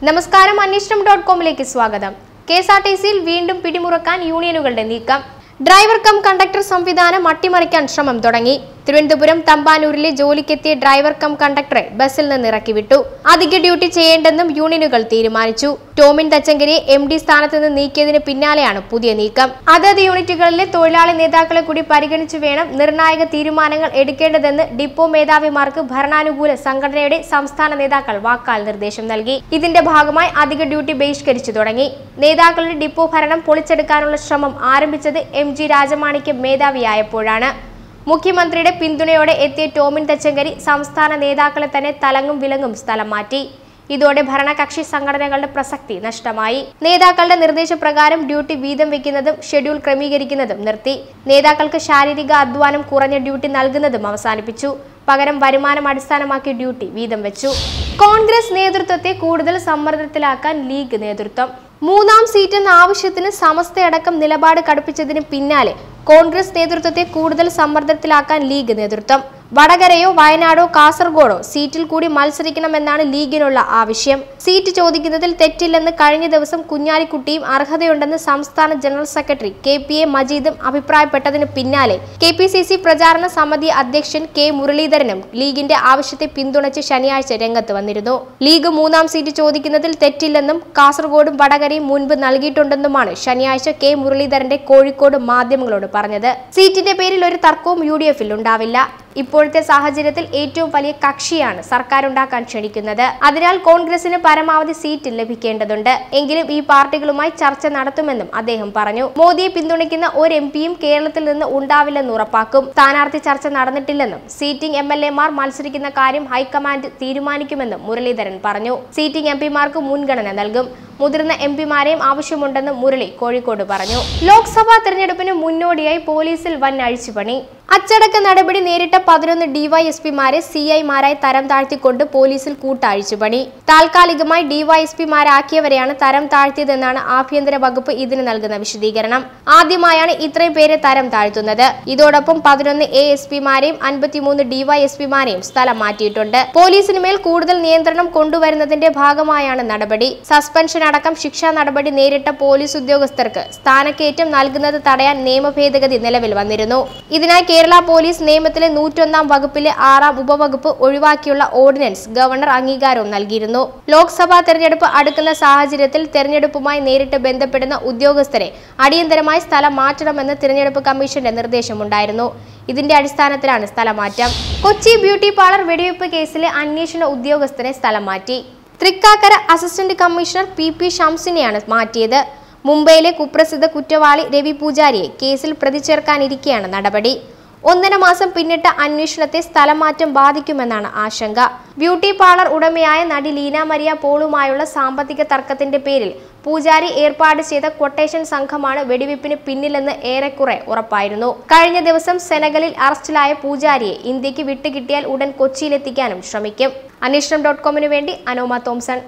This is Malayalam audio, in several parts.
നമസ്കാരം അന്വേഷണം ഡോട്ട് കോമിലേക്ക് സ്വാഗതം കെ എസ് ആർ ടി സിയിൽ വീണ്ടും പിടിമുറുക്കാൻ യൂണിയനുകളുടെ നീക്കം ഡ്രൈവർ കം കണ്ടക്ടർ സംവിധാനം അട്ടിമറിക്കാൻ ശ്രമം തുടങ്ങി തിരുവനന്തപുരം തമ്പാനൂരിലെ ജോലിക്കെത്തിയ ഡ്രൈവർ കം കണ്ടക്ടറെ ബസ്സിൽ നിന്ന് ഇറക്കി വിട്ടു അധിക ഡ്യൂട്ടി ചെയ്യേണ്ടെന്നും യൂണിയനുകൾ തീരുമാനിച്ചു ടോമിൻ തച്ചങ്കരിയെ എം ഡി സ്ഥാനത്ത് നിന്ന് നീക്കിയതിന് പിന്നാലെയാണ് പുതിയ നീക്കം അതത് യൂണിറ്റുകളിലെ തൊഴിലാളി നേതാക്കളെ കൂടി പരിഗണിച്ചു വേണം നിർണായക തീരുമാനങ്ങൾ എടുക്കേണ്ടതെന്ന് ഡിപ്പോ മേധാവിമാർക്ക് ഭരണാനുകൂല സംഘടനയുടെ സംസ്ഥാന നേതാക്കൾ വാക്കാൽ നിർദ്ദേശം നൽകി ഇതിന്റെ ഭാഗമായി അധിക ഡ്യൂട്ടി ബഹിഷ്കരിച്ചു തുടങ്ങി നേതാക്കളുടെ ഡിപ്പോ ഭരണം പൊളിച്ചെടുക്കാനുള്ള ശ്രമം ആരംഭിച്ചത് എം ജി രാജമാണിക്യം മേധാവിയായപ്പോഴാണ് മുഖ്യമന്ത്രിയുടെ പിന്തുണയോടെ എത്തിയ ടോമിൻ തച്ചങ്കരി സംസ്ഥാന നേതാക്കളെ തന്നെ തലങ്ങും വിലങ്ങും സ്ഥലം മാറ്റി ഇതോടെ ഭരണകക്ഷി സംഘടനകളുടെ പ്രസക്തി നഷ്ടമായി നേതാക്കളുടെ നിർദ്ദേശപ്രകാരം ഡ്യൂട്ടി വീതം വെക്കുന്നതും ഷെഡ്യൂൾ ക്രമീകരിക്കുന്നതും നിർത്തി നേതാക്കൾക്ക് ശാരീരിക അധ്വാനം കുറഞ്ഞ ഡ്യൂട്ടി നൽകുന്നതും അവസാനിപ്പിച്ചു പകരം വരുമാനം അടിസ്ഥാനമാക്കി ഡ്യൂട്ടി വീതം വെച്ചു കോൺഗ്രസ് നേതൃത്വത്തെ കൂടുതൽ സമ്മർദ്ദത്തിലാക്കാൻ ലീഗ് നേതൃത്വം മൂന്നാം സീറ്റ് എന്ന ആവശ്യത്തിന് സമസ്തയടക്കം നിലപാട് കടുപ്പിച്ചതിന് പിന്നാലെ കോൺഗ്രസ് നേതൃത്വത്തെ കൂടുതൽ സമ്മർദ്ദത്തിലാക്കാൻ ലീഗ് നേതൃത്വം വടകരയോ വയനാടോ കാസർഗോഡോ സീറ്റിൽ കൂടി മത്സരിക്കണമെന്നാണ് ലീഗിനുള്ള ആവശ്യം സീറ്റ് ചോദിക്കുന്നതിൽ തെറ്റില്ലെന്ന് കഴിഞ്ഞ ദിവസം കുഞ്ഞാലിക്കുട്ടിയും അർഹതയുണ്ടെന്ന് സംസ്ഥാന general secretary K P A മജീദും അഭിപ്രായപ്പെട്ടതിന് പിന്നാലെ കെ പി സി സി പ്രചാരണ സമിതി അധ്യക്ഷൻ കെ മുരളീധരനും ലീഗിന്റെ ആവശ്യത്തെ പിന്തുണച്ച് ശനിയാഴ്ച രംഗത്ത് വന്നിരുന്നു ലീഗ് മൂന്നാം സീറ്റ് ചോദിക്കുന്നതിൽ തെറ്റില്ലെന്നും കാസർഗോഡും വടകരയും മുൻപ് നൽകിയിട്ടുണ്ടെന്നുമാണ് ശനിയാഴ്ച കെ മുരളീധരന്റെ കോഴിക്കോട് മാധ്യമങ്ങളോട് പറഞ്ഞത് സീറ്റിന്റെ പേരിൽ ഒരു തർക്കവും യു ഡി എഫിൽ ഉണ്ടാവില്ല ഇപ്പോഴത്തെ സാഹചര്യത്തിൽ ഏറ്റവും വലിയ കക്ഷിയാണ് സർക്കാർ ഉണ്ടാക്കാൻ ക്ഷണിക്കുന്നത് അതിനാൽ കോൺഗ്രസിന് പരമാവധി സീറ്റ് ലഭിക്കേണ്ടതുണ്ട് എങ്കിലും ഈ പാർട്ടികളുമായി ചർച്ച നടത്തുമെന്നും അദ്ദേഹം പറഞ്ഞു മോദിയെ പിന്തുണയ്ക്കുന്ന ഒരു എം പിയും കേരളത്തിൽ നിന്ന് ഉണ്ടാവില്ലെന്ന് ഉറപ്പാക്കും സ്ഥാനാർത്ഥി ചർച്ച നടന്നിട്ടില്ലെന്നും സീറ്റിംഗ് എം എൽ എമാർ മത്സരിക്കുന്ന കാര്യം ഹൈക്കമാൻഡ് തീരുമാനിക്കുമെന്നും മുരളീധരൻ പറഞ്ഞു സീറ്റിംഗ് എം പിമാർക്ക് മുൻഗണന നൽകും മുതിർന്ന എം പിമാരെയും ആവശ്യമുണ്ടെന്ന് മുരളി കോഴിക്കോട് പറഞ്ഞു ലോക്സഭാ തെരഞ്ഞെടുപ്പിന് മുന്നോടിയായി പോലീസിൽ വൻ അഴിച്ചുപണി അച്ചടക്ക നടപടി നേരിട്ട പതിനൊന്ന് ഡിവൈഎസ്പിമാരെ സി ഐമാരായി തരം താഴ്ത്തിക്കൊണ്ട് പോലീസിൽ കൂട്ടഴിച്ചുപണി താൽക്കാലികമായി ഡിവൈഎസ്പിമാരാക്കിയവരെയാണ് തരം താഴ്ത്തിയതെന്നാണ് ആഭ്യന്തര വകുപ്പ് ഇതിന് നൽകുന്ന വിശദീകരണം ആദ്യമായാണ് ഇത്രയും പേരെ തരം താഴ്ത്തുന്നത് ഇതോടൊപ്പം പതിനൊന്ന് എ എസ് പിമാരെയും അൻപത്തിമൂന്ന് ഡിവൈഎസ്പിമാരെയും സ്ഥലം മാറ്റിയിട്ടുണ്ട് പോലീസിന് മേൽ കൂടുതൽ നിയന്ത്രണം കൊണ്ടുവരുന്നതിന്റെ ഭാഗമായാണ് നടപടി സസ്പെൻഷൻ അടക്കം ശിക്ഷാ നടപടി നേരിട്ട പോലീസ് ഉദ്യോഗസ്ഥർക്ക് സ്ഥാനക്കയറ്റം നൽകുന്നത് തടയാൻ നിയമ ഭേദഗതി നിലവിൽ വന്നിരുന്നു ഇതിനായി കേരള പോലീസ് നിയമത്തിലെ നൂറ്റൊന്നാം വകുപ്പിലെ ആറാം ഉപവകുപ്പ് ഒഴിവാക്കിയുള്ള ഓർഡിനൻസ് ഗവർണർ അംഗീകാരവും നൽകിയിരുന്നു ലോക്സഭാ തെരഞ്ഞെടുപ്പ് അടുക്കുന്ന സാഹചര്യത്തിൽ തെരഞ്ഞെടുപ്പുമായി നേരിട്ട് ബന്ധപ്പെടുന്ന ഉദ്യോഗസ്ഥരെ അടിയന്തരമായി സ്ഥലം മാറ്റണമെന്ന് തിരഞ്ഞെടുപ്പ് കമ്മീഷന്റെ നിർദ്ദേശമുണ്ടായിരുന്നു ഇതിന്റെ അടിസ്ഥാനത്തിലാണ് സ്ഥലമാറ്റം കൊച്ചി ബ്യൂട്ടി പാർലർ വെടിവെപ്പ് കേസിലെ അന്വേഷണ ഉദ്യോഗസ്ഥരെ സ്ഥലം മാറ്റി Thrikkakara assistant commissioner P P ഷംസിനെയാണ് മാറ്റിയത് മുംബൈയിലെ കുപ്രസിദ്ധ കുറ്റവാളി രവി പൂജാരിയെ കേസിൽ പ്രതി ചേർക്കാനിരിക്കെയാണ് നടപടി ഒന്നര മാസം പിന്നിട്ട അന്വേഷണത്തെ സ്ഥലം മാറ്റം ബാധിക്കുമെന്നാണ് ആശങ്ക ബ്യൂട്ടി പാർലർ ഉടമയായ നടി ലീന മരിയ പോളുമായുള്ള സാമ്പത്തിക തർക്കത്തിന്റെ പേരിൽ പൂജാരി ഏർപ്പാട് ചെയ്ത കൊട്ടേഷൻ സംഘമാണ് വെടിവെപ്പിന് പിന്നിലെന്ന് ഏറെക്കുറെ ഉറപ്പായിരുന്നു കഴിഞ്ഞ ദിവസം സെനഗലിൽ അറസ്റ്റിലായ പൂജാരിയെ ഇന്ത്യക്ക് വിട്ടുകിട്ടിയാൽ ഉടൻ കൊച്ചിയിലെത്തിക്കാനും ശ്രമിക്കും അന്വേഷണം ഡോട്ട് കോമിന് വേണ്ടി Anoma Thomson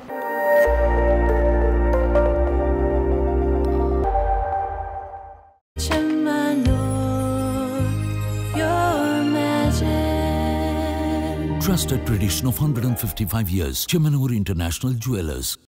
Your magic. Trusted tradition of 155 years. Chemanur International Jewelers.